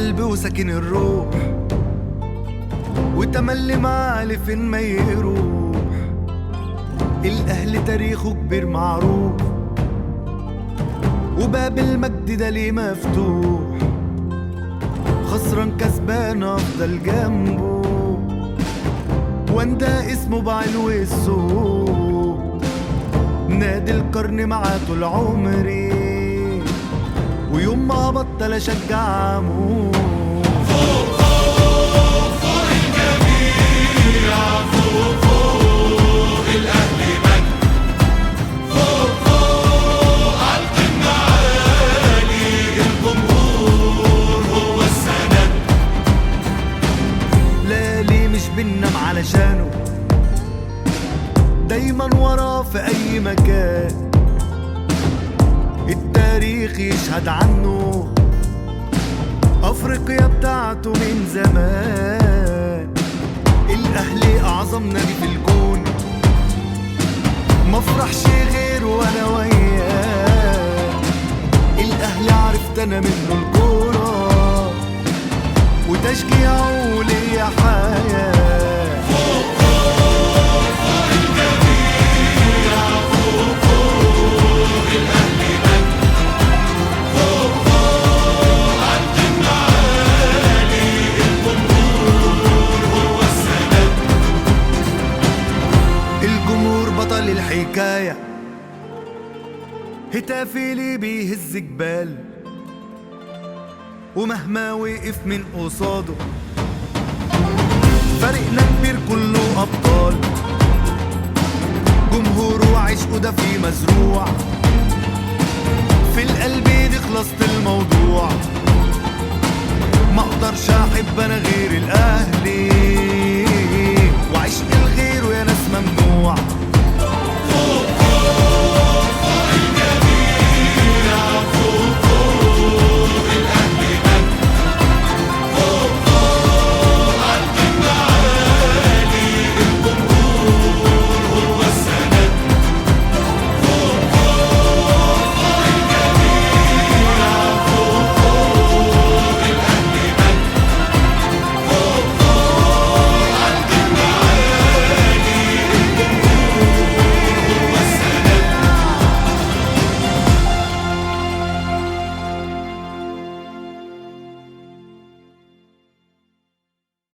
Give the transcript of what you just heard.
القلب وسكن الروح وتملي معالي فين ما يروح الأهل تاريخه كبير معروف وباب المجد ده ليه مفتوح خسران كسبان أفضل جنبه وانده اسمه بعلو السوق نادي القرن معاه طول عمري ويوم ما بطل اشجع عمود لا ليه مش بننام علشانه دايما وراه في اي مكان التاريخ يشهد عنه افريقيا بتاعته من زمان الاهلي اعظم نادي في الكون مفرحش غير وانا وياه الاهلي عرفت انا منه الكوره وتشجيعه ليا حياه الجمهور بطل الحكاية هتافي لي بيهز جبال ومهما وقف من قصاده فريقنا كبير كله أبطال جمهوره وعشقه ده فيه مزروع في القلب دي خلصت الموضوع ما اقدرش احب انا غير الاهلي